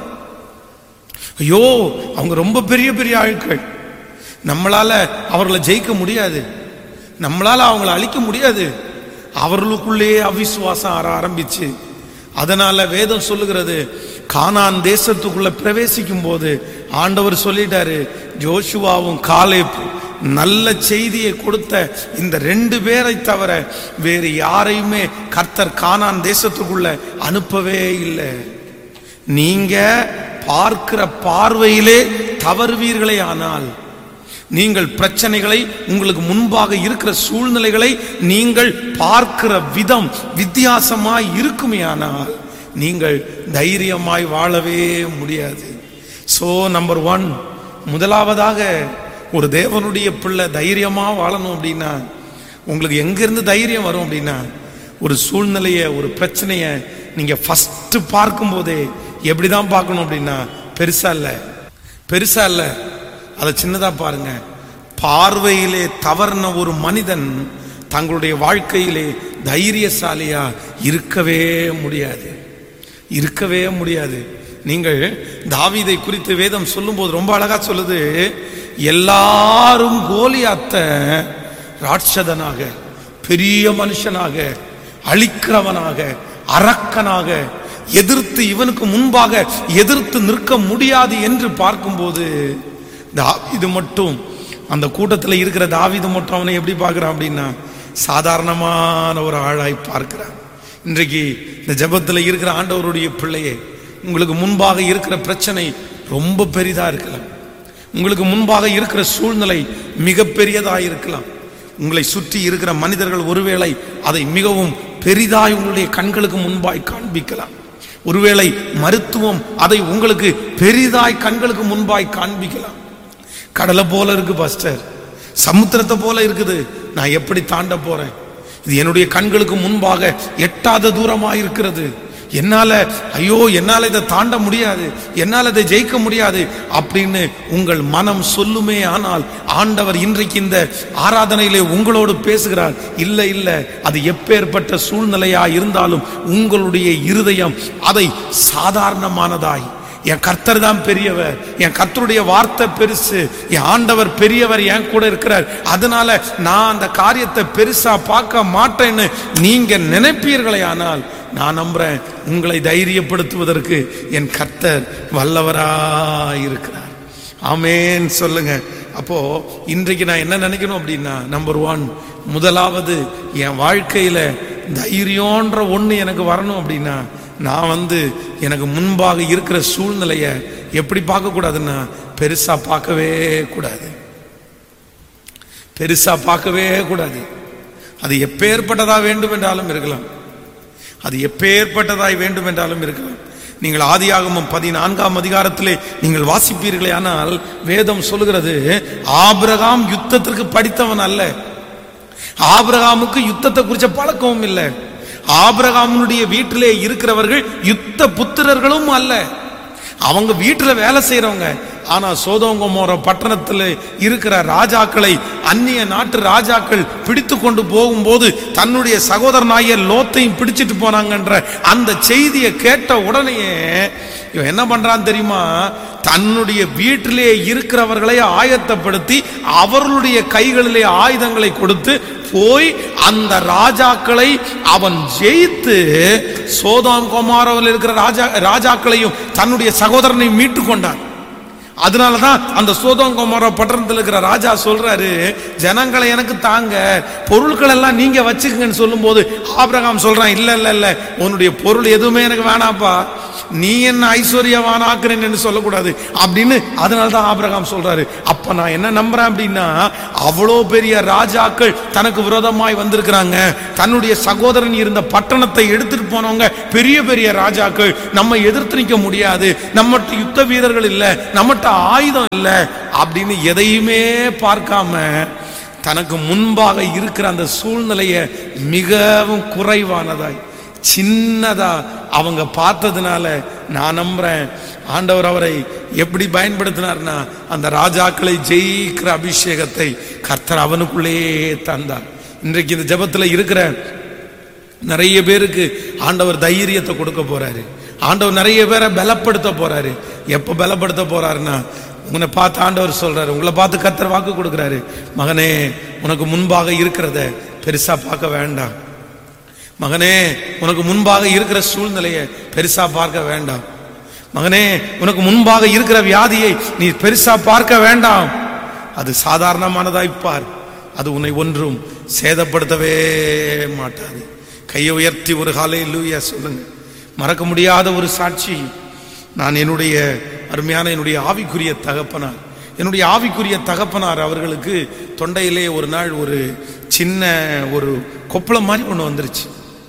ஐயோ அவங்க ரொம்ப பெரிய பெரிய ஆட்கள் நம்மளால அவர்களை ஜெயிக்க முடியாது நம்மளால அவங்கள அழிக்க முடியாது அவர்களுக்குள்ளே அவிசுவாசம் ஆர ஆரம்பிச்சு அதனால வேதம் சொல்லுகிறது கானான் தேசத்துக்குள்ள பிரவேசிக்கும் போது ஆண்டவர் சொல்லிட்டாரு ஜோஷுவாவும் காலேப்பும் நல்ல செய்தியை கொடுத்த இந்த ரெண்டு பேரை தவிர வேறு யாரையுமே கர்த்தர் கானான் தேசத்துக்குள்ள அனுப்பவே இல்லை நீங்க பார்க்கிற பார்வையிலே தவறுவீர்களே ஆனால் நீங்கள் பிரச்சனைகளை உங்களுக்கு முன்பாக இருக்கிற சூழ்நிலைகளை நீங்கள் பார்க்கிற விதம் வித்தியாசமாய் இருக்குமே ஆனால் நீங்கள் தைரியமாய் வாழவே முடியாது சோ நம்பர் ஒன் முதலாவதாக ஒரு தேவனுடைய பிள்ளை தைரியமா வாழணும் அப்படின்னா உங்களுக்கு எங்கிருந்து தைரியம் வரும் அப்படின்னா ஒரு சூழ்நிலைய ஒரு பிரச்சனைய நீங்க ஃபர்ஸ்ட் பார்க்கும்போதே எப்படிதான் பார்க்கணும் அப்படின்னா பெருசா இல்ல பெருசா இல்ல அதை சின்னதா பாருங்க பார்வையிலே தவறின ஒரு மனிதன் தங்களுடைய வாழ்க்கையிலே தைரியசாலியா இருக்கவே முடியாது இருக்கவே முடியாது நீங்கள் தாவீதை குறித்து வேதம் சொல்லும்போது ரொம்ப அழகா சொல்லுது எல்லாரும் கோலியாத்த ராட்சதனாக பெரிய மனுஷனாக அழிக்கிறவனாக அரக்கனாக எதிர்த்து இவனுக்கு முன்பாக எதிர்த்து நிற்க முடியாது என்று பார்க்கும்போது தாவீது மட்டும் அந்த கூட்டத்தில் இருக்கிற தாவீது மட்டும் அவனை எப்படி பார்க்கிறான் அப்படின்னா சாதாரணமான ஒரு ஆளாய் பார்க்கிறான் இன்றைக்கு இந்த ஜெபத்தில் இருக்கிற ஆண்டவருடைய பிள்ளையே உங்களுக்கு முன்பாக இருக்கிற பிரச்சனை ரொம்ப பெரிதா இருக்கலாம் உங்களுக்கு முன்பாக இருக்கிற சூழ்நிலை மிக பெரியதாக இருக்கலாம் உங்களை சுற்றி இருக்கிற மனிதர்கள் ஒருவேளை அதை மிகவும் பெரிதாய் உங்களுடைய கண்களுக்கு முன்பாய் காண்பிக்கலாம் ஒருவேளை மருத்துவம் அதை உங்களுக்கு பெரிதாய் கண்களுக்கு முன்பாய் காண்பிக்கலாம் கடலை போல இருக்கு பாஸ்டர் சமுத்திரத்தை போல இருக்குது நான் எப்படி தாண்ட போறேன் இது என்னுடைய கண்களுக்கு முன்பாக எட்டாத தூரமா இருக்கிறது என்னால ஐயோ என்னால இதை தாண்ட முடியாது என்னால இதை ஜெயிக்க முடியாது அப்படின்னு உங்கள் மனம் சொல்லுமே ஆனால் ஆண்டவர் இன்றைக்கு இந்த ஆராதனையிலே உங்களோடு பேசுகிறார் இல்ல இல்ல அது எப்பேற்பட்ட சூழ்நிலையா இருந்தாலும் உங்களுடைய இருதயம் அதை சாதாரணமானதாய் என் கர்த்தர் தான் பெரியவர் என் கர்த்தருடைய வார்த்தை பெருசு என் ஆண்டவர் பெரியவர் என் கூட இருக்கிறார் அதனால நான் அந்த காரியத்தை பெருசா பார்க்க மாட்டேன்னு நீங்க நினைப்பீர்களே ஆனால் நான் நம்புறேன் உங்களை தைரியப்படுத்துவதற்கு என் கர்த்தர் வல்லவராய் இருக்கிறார் ஆமேன் சொல்லுங்க அப்போ இன்றைக்கு நான் என்ன நினைக்கணும் அப்படின்னா நம்பர் ஒன் முதலாவது என் வாழ்க்கையில தைரியன்ற ஒண்ணு எனக்கு வரணும் அப்படின்னா நான் வந்து எனக்கு முன்பாக இருக்கிற சூழ்நிலைய எப்படி பார்க்க கூடாதுன்னா பெருசா பார்க்கவே கூடாது பெருசா பார்க்கவே கூடாது அது எப்பேற்பட்டதா வேண்டும் என்றாலும் இருக்கலாம் அது எப்பேற்பட்டதாய் வேண்டும் என்றாலும் இருக்கலாம் நீங்கள் ஆதியாகமம் பதினான்காம் அதிகாரத்திலே நீங்கள் வாசிப்பீர்களே ஆனால் வேதம் சொல்லுகிறது ஆபிரகாம் யுத்தத்திற்கு படித்தவன் அல்ல ஆபிரகாமுக்கு யுத்தத்தை குறிச்ச பழக்கமும் இல்லை ஆபிரகாமுடைய வீட்டிலே இருக்கிறவர்கள் யுத்த புத்திரர்களும் அல்ல அவங்க வீட்டுல வேலை செய்யறவங்க ஆனா சோதோங்கமோர பட்டணத்தில் இருக்கிற ராஜாக்களை அந்நிய நாட்டு ராஜாக்கள் பிடித்து கொண்டு போகும்போது தன்னுடைய சகோதரனாகிய லோத்தையும் பிடிச்சிட்டு போனாங்கன்ற அந்த செய்தியை கேட்ட உடனேயே இவன் என்ன பண்றான் தெரியுமா தன்னுடைய வீட்டிலே இருக்கிறவர்களை ஆயத்தப்படுத்தி அவர்களுடைய கைகளிலே ஆயுதங்களை கொடுத்து போய் அந்த ராஜாக்களை அவன் ஜெயித்து சோதாம் குமாரவில் இருக்கிற ராஜா ராஜாக்களையும் தன்னுடைய சகோதரனை மீட்டு கொண்டான் அதனாலதான் அந்த சோதோங்கோமர பட்டணத்தில் இருக்கிற ராஜா சொல்றாரு ஜனங்களை எனக்கு தாங்க பொருட்கள் எல்லாம் நீங்க வச்சுக்கங்கன்னு சொல்லும்போது ஆபிரகாம் சொல்றான் இல்ல இல்ல இல்ல உன்னுடைய பொருள் எதுவுமே எனக்கு வேணாப்பா நீ என்ன ஐஸ்வர்யவான் ஆக்குறேன்னு சொல்லக்கூடாது அப்படின்னு அதனால தான் ஆபிரகாம் சொல்றாரு அப்ப நான் என்ன நம்புறேன் அப்படின்னா அவ்வளோ பெரிய ராஜாக்கள் தனக்கு விரோதமாய் வந்திருக்கிறாங்க தன்னுடைய சகோதரன் இருந்த பட்டணத்தை எடுத்துட்டு போனவங்க பெரிய பெரிய ராஜாக்கள் நம்ம எதிர்த்து நிற்க முடியாது நம்மகிட்ட யுத்த வீரர்கள் இல்லை நம்மகிட்ட ஆயுதம் இல்லை அப்படின்னு எதையுமே பார்க்காம தனக்கு முன்பாக இருக்கிற அந்த சூழ்நிலையை மிகவும் குறைவானதாய் சின்னதா அவங்க பார்த்ததுனால நான் நம்புறேன் ஆண்டவர் அவரை எப்படி பயன்படுத்தினார்னா அந்த ராஜாக்களை ஜெயிக்கிற அபிஷேகத்தை கர்த்தர் அவனுக்குள்ளேயே தந்தார் இன்றைக்கு இந்த ஜெபத்துல இருக்கிற நிறைய பேருக்கு ஆண்டவர் தைரியத்தை கொடுக்க போறாரு ஆண்டவர் நிறைய பேரை பலப்படுத்த போறாரு எப்ப பலப்படுத்த போறாருன்னா உன்னை பார்த்து ஆண்டவர் சொல்றாரு உங்களை பார்த்து கர்த்தர் வாக்கு கொடுக்குறாரு மகனே உனக்கு முன்பாக இருக்கிறத பெருசா பார்க்க வேண்டாம் மகனே உனக்கு முன்பாக இருக்கிற சூழ்நிலையை பெருசா பார்க்க வேண்டாம் மகனே உனக்கு முன்பாக இருக்கிற வியாதியை நீ பெருசா பார்க்க வேண்டாம் அது சாதாரணமானதாய் பார் அது உன்னை ஒன்றும் சேதப்படுத்தவே மாட்டாது கையை உயர்த்தி ஒரு காலை லூயா சொல்லுங்க மறக்க முடியாத ஒரு சாட்சி நான் என்னுடைய அருமையான என்னுடைய ஆவிக்குரிய தகப்பனார் என்னுடைய ஆவிக்குரிய தகப்பனார் அவர்களுக்கு தொண்டையிலே ஒரு நாள் ஒரு சின்ன ஒரு கொப்பளம் மாதிரி ஒன்று வந்துருச்சு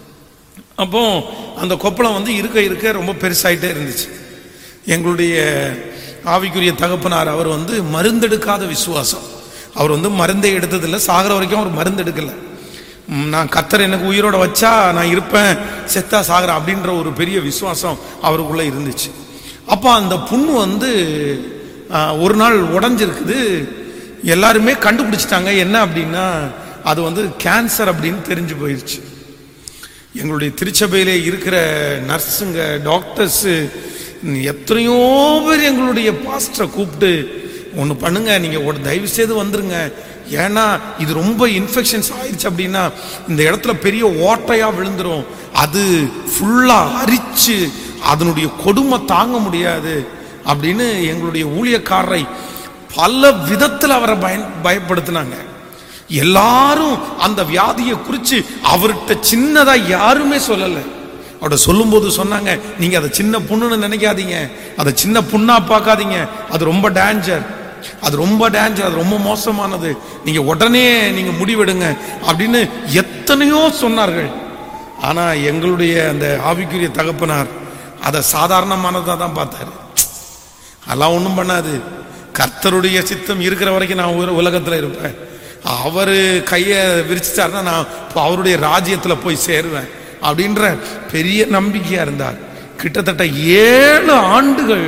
அப்போ அந்த கொப்பளம் வந்து இருக்க இருக்க ரொம்ப பெருசாயிட்டே இருந்துச்சு எங்களுடைய ஆவிக்குரிய தகப்பனார் அவர் வந்து மருந்தெடுக்காத விசுவாசம் அவர் வந்து மருந்தே எடுத்ததில்லை சாகிற வரைக்கும் அவர் மருந்து எடுக்கல ம், நான் கத்தர் எனக்கு உயிரோட வச்சா நான் இருப்பேன் செத்தா சாகிறேன் அப்படின்ற ஒரு பெரிய விசுவாசம் அவருக்குள்ள இருந்துச்சு அப்போ அந்த புண்ணு வந்து ஆ, ஒரு நாள் உடஞ்சிருக்குது எல்லாருமே கண்டுபிடிச்சிட்டாங்க என்ன அப்படின்னா அது வந்து கேன்சர் அப்படின்னு தெரிஞ்சு போயிடுச்சு எங்களுடைய திருச்சபையிலே இருக்கிற நர்ஸுங்க டாக்டர்ஸு எத்தனையோ பேர் எங்களுடைய பாஸ்டரை கூப்பிட்டு ஒன்று பண்ணுங்க நீங்கள் ஒரு தயவு செய்து வந்துருங்க ஏன்னா இது ரொம்ப இன்ஃபெக்ஷன்ஸ் ஆயிடுச்சு அப்படின்னா இந்த இடத்துல பெரிய ஓட்டையாக விழுந்துரும் அது ஃபுல்லாக அரிச்சு அதனுடைய கொடுமை தாங்க முடியாது அப்படின்னு எங்களுடைய ஊழியக்காரரை பல விதத்தில் அவரை பயன் பயப்படுத்தினாங்க எல்லாரும் அந்த வியாதியை குறித்து அவர்கிட்ட சின்னதா யாருமே சொல்லலை அவர்கிட்ட சொல்லும்போது சொன்னாங்க நீங்க அதை சின்ன புண்ணுன்னு நினைக்காதீங்க அதை சின்ன புண்ணா பார்க்காதீங்க அது ரொம்ப டேஞ்சர் அது ரொம்ப டேஞ்சர் அது ரொம்ப மோசமானது நீங்க உடனே நீங்க முடிவெடுங்க அப்படின்னு எத்தனையோ சொன்னார்கள் ஆனா எங்களுடைய அந்த ஆவிக்குரிய தகப்பனார் அதை சாதாரணமானதா தான் பார்த்தாரு அதெல்லாம் ஒன்றும் பண்ணாது கர்த்தருடைய சித்தம் இருக்கிற வரைக்கும் நான் உல- உலகத்துல இருப்பேன் அவரு கையை விரிச்சிட்டாருன்னா நான் இப்போ அவருடைய ராஜ்யத்துல போய் சேருவேன் அப்படின்ற பெரிய நம்பிக்கையா இருந்தார் கிட்டத்தட்ட ஏழு ஆண்டுகள்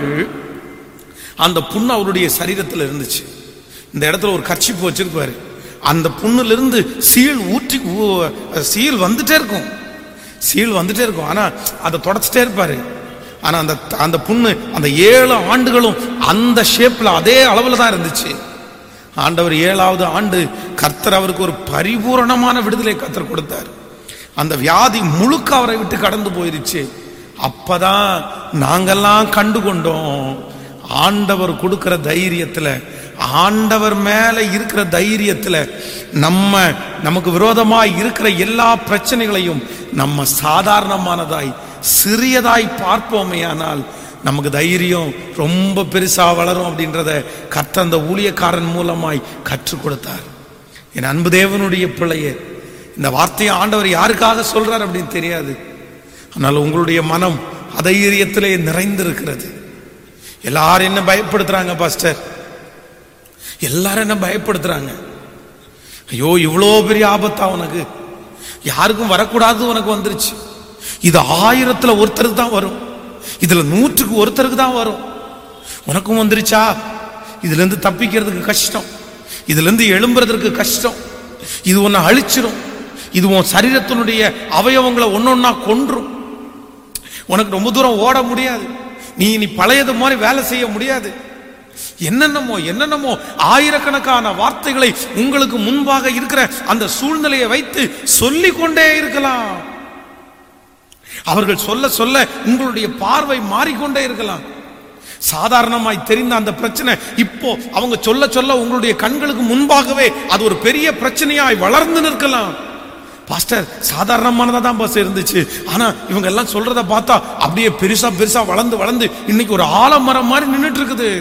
அந்த புண்ணு அவருடைய சரீரத்தில் இருந்துச்சு இந்த இடத்துல ஒரு கர்ச்சிப்பு வச்சிருப்பாரு அந்த புண்ணுல இருந்து சீல் ஊற்றி ஊ- சீல் வந்துட்டே இருக்கும் சீல் வந்துட்டே இருக்கும் ஆனா அதை தொடச்சிட்டே இருப்பாரு ஆனா அந்த அந்த புண்ணு அந்த ஏழு ஆண்டுகளும் அந்த ஷேப்ல அதே அளவுல தான் இருந்துச்சு ஆண்டவர் ஏழாவது ஆண்டு கர்த்தர் அவருக்கு ஒரு பரிபூரணமான விடுதலை கர்த்தர் கொடுத்தார் அந்த வியாதி முழுக்க அவரை விட்டு கடந்து போயிருச்சு அப்பதான் நாங்கெல்லாம் கண்டு கொண்டோம் ஆண்டவர் கொடுக்கிற தைரியத்துல ஆண்டவர் மேல இருக்கிற தைரியத்துல நம்ம நமக்கு விரோதமாய் இருக்கிற எல்லா பிரச்சனைகளையும் நம்ம சாதாரணமானதாய் சிறியதாய் பார்ப்போமேயானால் நமக்கு தைரியம் ரொம்ப பெருசா வளரும் அப்படின்றத கற்ற அந்த ஊழியக்காரன் மூலமாய் கற்றுக் கொடுத்தார் என் அன்பு தேவனுடைய பிள்ளையே இந்த வார்த்தையை ஆண்டவர் யாருக்காக சொல்றார் அப்படின்னு தெரியாது ஆனால் உங்களுடைய மனம் அதைரியத்திலே நிறைந்திருக்கிறது எல்லாரும் என்ன பயப்படுத்துறாங்க பாஸ்டர் எல்லாரும் என்ன பயப்படுத்துறாங்க ஐயோ இவ்வளோ பெரிய ஆபத்தா உனக்கு யாருக்கும் வரக்கூடாது உனக்கு வந்துருச்சு இது ஆயிரத்துல ஒருத்தருக்கு தான் வரும் இதுல நூற்றுக்கு ஒருத்தருக்கு தான் வரும் உனக்கும் வந்துருச்சா இதுல இருந்து தப்பிக்கிறதுக்கு கஷ்டம் இதுல இருந்து எழும்புறதுக்கு கஷ்டம் இது உன்னை அழிச்சிரும் இது உன் சரீரத்தினுடைய அவயவங்களை ஒன்னொன்னா கொன்றும் உனக்கு ரொம்ப தூரம் ஓட முடியாது நீ நீ பழையது மாதிரி வேலை செய்ய முடியாது என்னென்னமோ என்னென்னமோ ஆயிரக்கணக்கான வார்த்தைகளை உங்களுக்கு முன்பாக இருக்கிற அந்த சூழ்நிலையை வைத்து சொல்லிக் கொண்டே இருக்கலாம் அவர்கள் சொல்ல சொல்ல உங்களுடைய பார்வை மாறிக்கொண்டே இருக்கலாம் சாதாரணமாய் தெரிந்த அந்த பிரச்சனை இப்போ அவங்க சொல்ல சொல்ல உங்களுடைய கண்களுக்கு முன்பாகவே அது ஒரு பெரிய பிரச்சனையாய் வளர்ந்து நிற்கலாம் பாஸ்டர் சாதாரணமானதா தான் பஸ் இருந்துச்சு ஆனா இவங்க எல்லாம் சொல்றத பார்த்தா அப்படியே பெருசா பெருசா வளர்ந்து வளர்ந்து இன்னைக்கு ஒரு ஆலமரம் மாதிரி நின்னுட்டு இருக்குது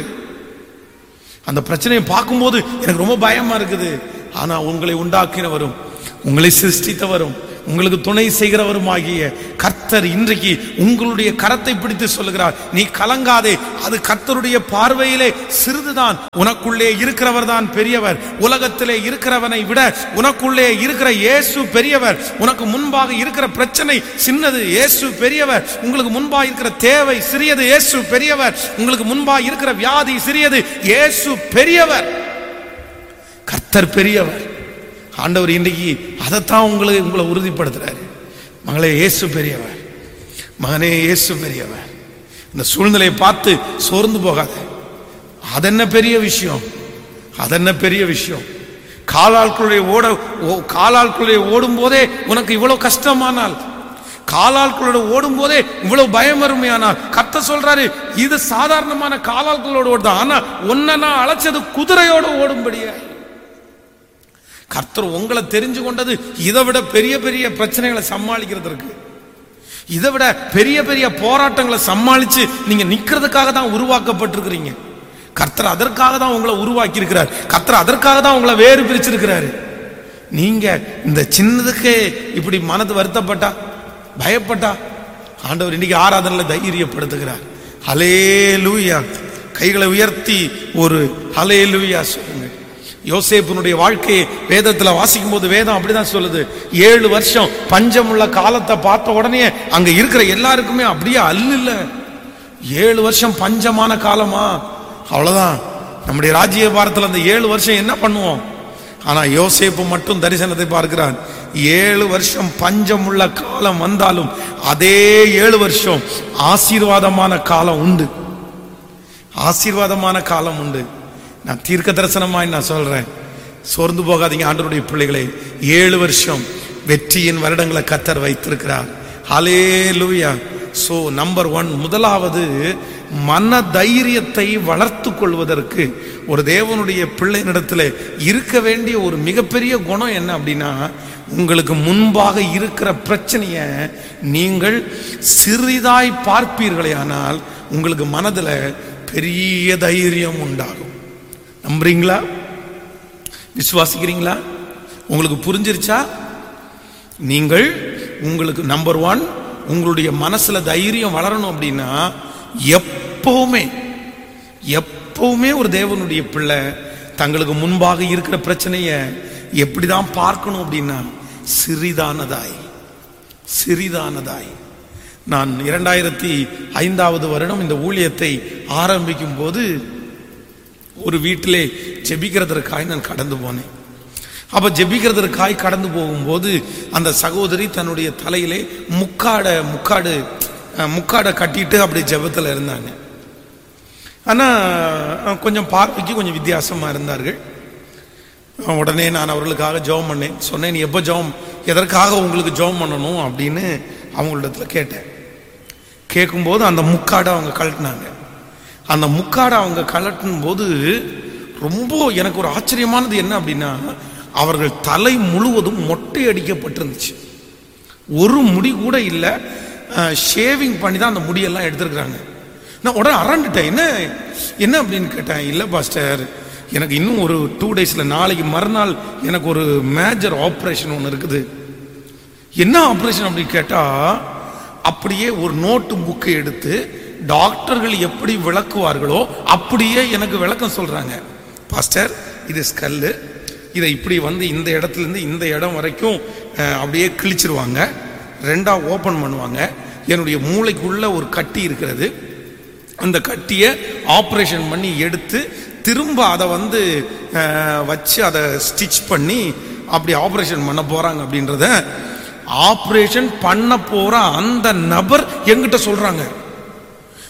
அந்த பிரச்சனையை பார்க்கும்போது எனக்கு ரொம்ப பயமா இருக்குது ஆனா உங்களை உண்டாக்கினவரும் உங்களை சிருஷ்டித்தவரும் உங்களுக்கு துணை செய்கிறவரும் ஆகிய கர்த்தர் இன்றைக்கு உங்களுடைய கரத்தை பிடித்து சொல்லுகிறார் நீ கலங்காதே அது கர்த்தருடைய பார்வையிலே சிறிதுதான் உனக்குள்ளே இருக்கிறவர் தான் பெரியவர் உலகத்திலே இருக்கிறவனை விட உனக்குள்ளே இருக்கிற இயேசு பெரியவர் உனக்கு முன்பாக இருக்கிற பிரச்சனை சின்னது இயேசு பெரியவர் உங்களுக்கு முன்பாக இருக்கிற தேவை சிறியது இயேசு பெரியவர் உங்களுக்கு முன்பாக இருக்கிற வியாதி சிறியது இயேசு பெரியவர் கர்த்தர் பெரியவர் ஆண்டவர் இன்னைக்கு அதைத்தான் உங்களை உங்களை உறுதிப்படுத்துறாரு மகளே இயேசு பெரியவர் மகனே இயேசு பெரியவர் இந்த சூழ்நிலையை பார்த்து சோர்ந்து போகாத அதென்ன பெரிய விஷயம் அதென்ன பெரிய விஷயம் காலாட்களுடைய ஓட ஓ- காலாட்களுடைய ஓடும் போதே உனக்கு இவ்வளவு கஷ்டமானால் காலாட்களோட ஓடும் போதே இவ்வளவு பயம் வறுமையானால் கத்த சொல்றாரு இது சாதாரணமான காலாட்களோட ஓடுதான் ஆனா உன்னை நான் அழைச்சது குதிரையோட ஓடும்படியாய் கர்த்தர் உங்களை தெரிஞ்சு கொண்டது இதை விட பெரிய பெரிய பிரச்சனைகளை சமாளிக்கிறதுக்கு இதை விட பெரிய பெரிய போராட்டங்களை சமாளிச்சு நீங்க நிக்கிறதுக்காக தான் உருவாக்கப்பட்டிருக்கிறீங்க கர்த்தர் அதற்காக தான் உங்களை உருவாக்கி இருக்கிறார் கர்த்தர் அதற்காக தான் உங்களை வேறு பிரிச்சிருக்கிறாரு நீங்க இந்த சின்னதுக்கே இப்படி மனது வருத்தப்பட்டா பயப்பட்டா ஆண்டவர் இன்னைக்கு ஆராதனையில தைரியப்படுத்துகிறார் ஹலே லூயா கைகளை உயர்த்தி ஒரு ஹலே லூயா சொல்லுங்க யோசேப்பினுடைய வாழ்க்கையை வேதத்துல வாசிக்கும் போது வேதம் அப்படிதான் சொல்லுது ஏழு வருஷம் பஞ்சமுள்ள காலத்தை பார்த்த உடனே அங்க இருக்கிற எல்லாருக்குமே அப்படியே அல்ல ஏழு வருஷம் பஞ்சமான காலமா அவ்வளவுதான் நம்முடைய ராஜ்ய பாரத்தில் அந்த ஏழு வருஷம் என்ன பண்ணுவோம் ஆனா யோசேப்பு மட்டும் தரிசனத்தை பார்க்கிறான் ஏழு வருஷம் பஞ்சமுள்ள காலம் வந்தாலும் அதே ஏழு வருஷம் ஆசீர்வாதமான காலம் உண்டு ஆசீர்வாதமான காலம் உண்டு நான் தீர்க்க தரிசனமாய் நான் சொல்றேன் சோர்ந்து போகாதீங்க ஆண்டவருடைய பிள்ளைகளே ஏழு வருஷம் வெற்றியின் வருடங்களை கத்தர் வைத்திருக்கிறார் ஹலே லூயா சோ நம்பர் ஒன் முதலாவது மன தைரியத்தை வளர்த்து கொள்வதற்கு ஒரு தேவனுடைய பிள்ளையினிடத்தில் இருக்க வேண்டிய ஒரு மிகப்பெரிய குணம் என்ன அப்படின்னா உங்களுக்கு முன்பாக இருக்கிற பிரச்சனையை நீங்கள் சிறிதாய் பார்ப்பீர்களே ஆனால் உங்களுக்கு மனதில் பெரிய தைரியம் உண்டாகும் நம்புறீங்களா விசுவாசிக்கிறீங்களா உங்களுக்கு புரிஞ்சிருச்சா நீங்கள் உங்களுக்கு நம்பர் ஒன் உங்களுடைய மனசுல தைரியம் வளரணும் அப்படின்னா எப்பவுமே எப்பவுமே ஒரு தேவனுடைய பிள்ளை தங்களுக்கு முன்பாக இருக்கிற பிரச்சனைய எப்படிதான் பார்க்கணும் அப்படின்னா சிறிதானதாய் சிறிதானதாய் நான் இரண்டாயிரத்தி ஐந்தாவது வருடம் இந்த ஊழியத்தை ஆரம்பிக்கும் போது ஒரு வீட்டிலே ஜெபிக்கிறதற்காய் நான் கடந்து போனேன் அப்ப ஜெபிக்கிறதற்காய் கடந்து போகும்போது அந்த சகோதரி தன்னுடைய தலையிலே முக்காட முக்காடு அஹ், முக்காடை கட்டிட்டு அப்படி ஜெபத்தில் இருந்தாங்க ஆனா அஹ், கொஞ்சம் பார்வைக்கு கொஞ்சம் வித்தியாசமா இருந்தார்கள் அஹ், உடனே நான் அவர்களுக்காக ஜெபம் பண்ணேன் சொன்னேன் நீ எப்போ ஜெபம் எதற்காக உங்களுக்கு ஜெபம் பண்ணணும் அப்படின்னு அவங்களிடத்துல கேட்டேன் கேட்கும்போது அந்த முக்காடை அவங்க கழட்டினாங்க அந்த முக்காடை அவங்க கழட்டும் போது ரொம்ப எனக்கு ஒரு ஆச்சரியமானது என்ன அப்படின்னா அவர்கள் தலை முழுவதும் மொட்டை அடிக்கப்பட்டிருந்துச்சு ஒரு முடி கூட இல்லை ஷேவிங் பண்ணி தான் அந்த முடியெல்லாம் எடுத்திருக்கிறாங்க நான் உடனே அரண்டுட்டேன் என்ன என்ன அப்படின்னு கேட்டேன் இல்லை பாஸ்டர் எனக்கு இன்னும் ஒரு டூ டேஸில் நாளைக்கு மறுநாள் எனக்கு ஒரு மேஜர் ஆப்ரேஷன் ஒன்று இருக்குது என்ன ஆப்ரேஷன் அப்படின்னு கேட்டா அப்படியே ஒரு நோட்டு புக்கை எடுத்து டாக்டர்கள் எப்படி விளக்குவார்களோ அப்படியே எனக்கு விளக்கம் சொல்றாங்க பாஸ்டர் இது ஸ்கல்லு இதை இப்படி வந்து இந்த இடத்துல இருந்து இந்த இடம் வரைக்கும் அஹ், அப்படியே கிழிச்சிருவாங்க ரெண்டா ஓபன் பண்ணுவாங்க என்னுடைய மூளைக்குள்ள ஒரு கட்டி இருக்கிறது அந்த கட்டியை ஆப்ரேஷன் பண்ணி எடுத்து திரும்ப அதை வந்து அஹ், வச்சு அதை ஸ்டிச் பண்ணி அப்படி ஆப்ரேஷன் பண்ண போறாங்க அப்படின்றத ஆப்ரேஷன் பண்ண போற அந்த நபர் என்கிட்ட சொல்றாங்க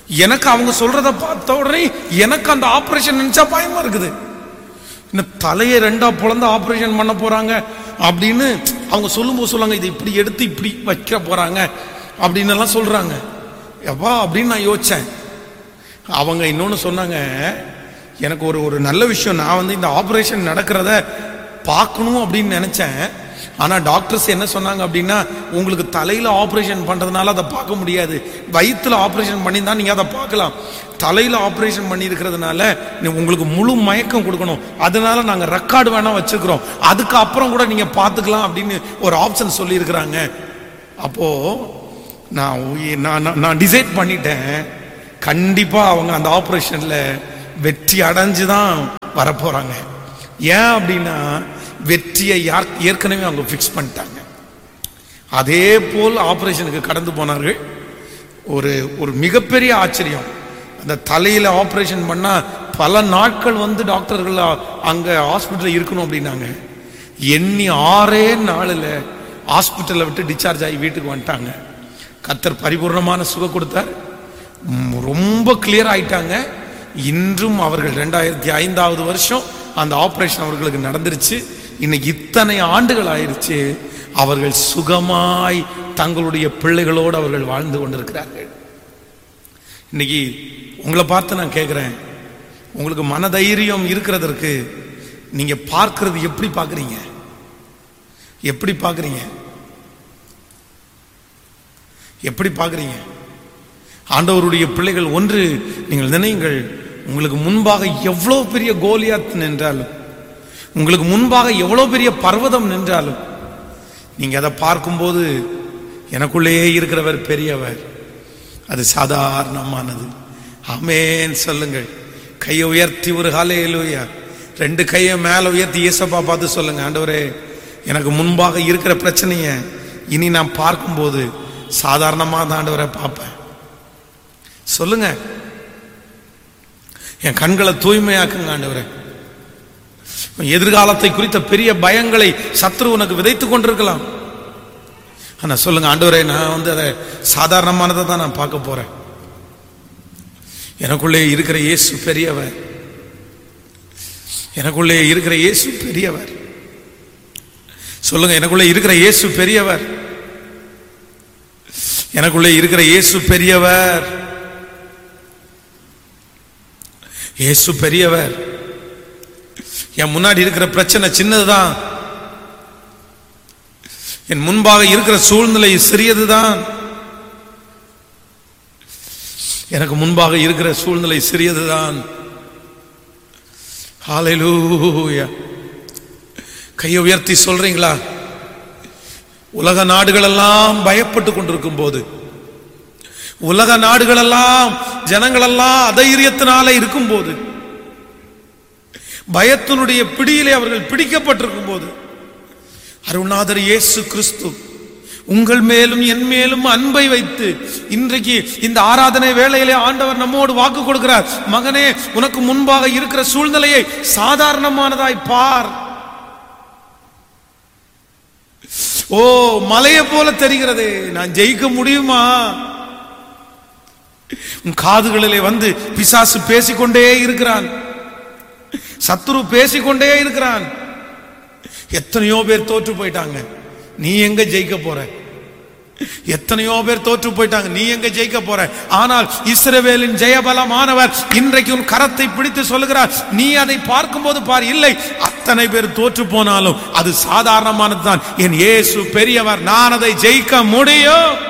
எனக்கு அவங்க சொல்றத பார்த்த உடனே எனக்கு அந்த ஆபரேஷன் நினைச்சா பயமா இருக்குது இன்னும் தலையை ரெண்டா பிளந்து ஆபரேஷன் பண்ண போறாங்க அப்படின்னு அவங்க சொல்லும்போது சொல்லுவாங்க இதை இப்படி எடுத்து இப்படி வைக்க போறாங்க அப்படின்னு எல்லாம் சொல்றாங்க எப்பா அப்படின்னு நான் யோசிச்சேன் அவங்க இன்னொன்னு சொன்னாங்க எனக்கு ஒரு ஒரு நல்ல விஷயம் நான் வந்து இந்த ஆபரேஷன் நடக்கிறத பார்க்கணும் அப்படின்னு நினைச்சேன் ஆனா டாக்டர்ஸ் என்ன சொன்னாங்க அப்படின்னா உங்களுக்கு தலையில ஆபரேஷன் பண்றதுனால அதை பார்க்க முடியாது வயிற்றுல ஆபரேஷன் பண்ணி தான் நீங்க அதை பார்க்கலாம் தலையில ஆபரேஷன் பண்ணி இருக்கிறதுனால உங்களுக்கு முழு மயக்கம் கொடுக்கணும் அதனால நாங்க ரெக்கார்டு வேணா வச்சிருக்கிறோம் அதுக்கு அப்புறம் கூட நீங்க பார்த்துக்கலாம் அப்படின்னு ஒரு ஆப்ஷன் சொல்லி இருக்கிறாங்க அப்போ நான் உயி- நான் நான்- நான் டிசைட் பண்ணிட்டேன் கண்டிப்பா அவங்க அந்த ஆபரேஷன்ல வெற்றி அடைஞ்சு தான் வரப்போறாங்க ஏன் அப்படின்னா வெற்றியை யார் ஏற்கனவே அவங்க ஃபிக்ஸ் பண்ணிட்டாங்க அதே போல் ஆபரேஷனுக்கு கடந்து போனார்கள் ஒரு ஒரு மிகப்பெரிய ஆச்சரியம் அந்த தலையில ஆபரேஷன் பண்ணா பல நாட்கள் வந்து டாக்டர்கள் அங்க ஹாஸ்பிட்டல் இருக்கணும் அப்படின்னாங்க எண்ணி ஆறே நாளில் ஹாஸ்பிட்டலை விட்டு டிஸ்சார்ஜ் ஆகி வீட்டுக்கு வந்துட்டாங்க கத்தர் பரிபூர்ணமான சுகம் கொடுத்தார் ம், ரொம்ப கிளியர் ஆயிட்டாங்க இன்றும் அவர்கள் ரெண்டாயிரத்தி ஐந்தாவது வருஷம் அந்த ஆபரேஷன் அவர்களுக்கு நடந்துருச்சு இன்னைக்கு இத்தனை ஆண்டுகள் ஆயிருச்சு அவர்கள் சுகமாய் தங்களுடைய பிள்ளைகளோடு அவர்கள் வாழ்ந்து கொண்டிருக்கிறார்கள் இன்னைக்கு உங்களை பார்த்து நான் கேட்குறேன் உங்களுக்கு மனதைரியம் இருக்கிறதற்கு நீங்க பார்க்கிறது எப்படி பார்க்குறீங்க எப்படி பார்க்குறீங்க எப்படி பார்க்குறீங்க ஆண்டவருடைய பிள்ளைகள் ஒன்று நீங்கள் நினையுங்கள் உங்களுக்கு முன்பாக எவ்வளவு பெரிய கோலியாத் நின்றாலும் உங்களுக்கு முன்பாக எவ்வளவு பெரிய பர்வதம் நின்றாலும் நீங்க அதை பார்க்கும்போது எனக்குள்ளேயே இருக்கிறவர் பெரியவர் அது சாதாரணமானது ஆமென் சொல்லுங்கள் கையை உயர்த்தி ஒரு ஹalleluya ரெண்டு கையை மேல உயர்த்தி இயேசப்பா பார்த்து சொல்லுங்க ஆண்டவரே எனக்கு முன்பாக இருக்கிற பிரச்சனைய இனி நான் பார்க்கும்போது சாதாரணமாக தான் ஆண்டவரை பார்ப்பேன் சொல்லுங்க என் கண்களை தூய்மையாக்குங்க ஆண்டவரே எதிர்காலத்தை குறித்த பெரிய பயங்களை சத்ரு உனக்கு விதைத்துக் கொண்டிருக்கலாம் ஆனா சொல்லுங்க ஆண்டவரே நான் வந்து அதை சாதாரணமானதை தான் நான் பார்க்க போறேன் எனக்குள்ளே இருக்கிற இயேசு பெரியவர் எனக்குள்ளே இருக்கிற இயேசு பெரியவர் சொல்லுங்க எனக்குள்ளே இருக்கிற இயேசு பெரியவர் எனக்குள்ளே இருக்கிற இயேசு பெரியவர் இயேசு பெரியவர் என் முன்னாடி இருக்கிற பிரச்சனை சின்னதுதான் என் முன்பாக இருக்கிற சூழ்நிலை சிறியதுதான் எனக்கு முன்பாக இருக்கிற சூழ்நிலை சிறியதுதான் ஹalleluya கையை உயர்த்தி சொல்றீங்களா உலக நாடுகள் எல்லாம் பயப்பட்டு கொண்டிருக்கும் போது உலக நாடுகள் எல்லாம் ஜனங்கள் எல்லாம் அதைரியத்தினால இருக்கும் போது பயத்தினுடைய பிடியிலே அவர்கள் பிடிக்கப்பட்டிருக்கும் போது அருணாதர் இயேசு கிறிஸ்து உங்கள் மேலும் என் மேலும் அன்பை வைத்து இன்றைக்கு இந்த ஆராதனை வேளையிலே ஆண்டவர் நம்மோடு வாக்கு கொடுக்கிறார் மகனே உனக்கு முன்பாக இருக்கிற சூழ்நிலையை சாதாரணமானதாய் பார் ஓ மலையை போல தெரிகிறதே நான் ஜெயிக்க முடியுமா உன் காதுகளிலே வந்து பிசாசு பேசிக்கொண்டே இருக்கிறான் சத்துரு பேசிக்கொண்டே இருக்கிறான் எத்தனையோ பேர் தோற்று போயிட்டாங்க நீ எங்க ஜெயிக்க போற எத்தனையோ பேர் தோற்று போயிட்டாங்க நீ எங்க ஜெயிக்க போற ஆனால் இஸ்ரவேலின் ஜெயபலமானவர் இன்றைக்கு உன் கரத்தை பிடித்து சொல்லுகிறார் நீ அதை பார்க்கும்போது பார் இல்லை அத்தனை பேர் தோற்று போனாலும் அது சாதாரணமானதுதான் என் இயேசு பெரியவர் நான் அதை ஜெயிக்க முடியும்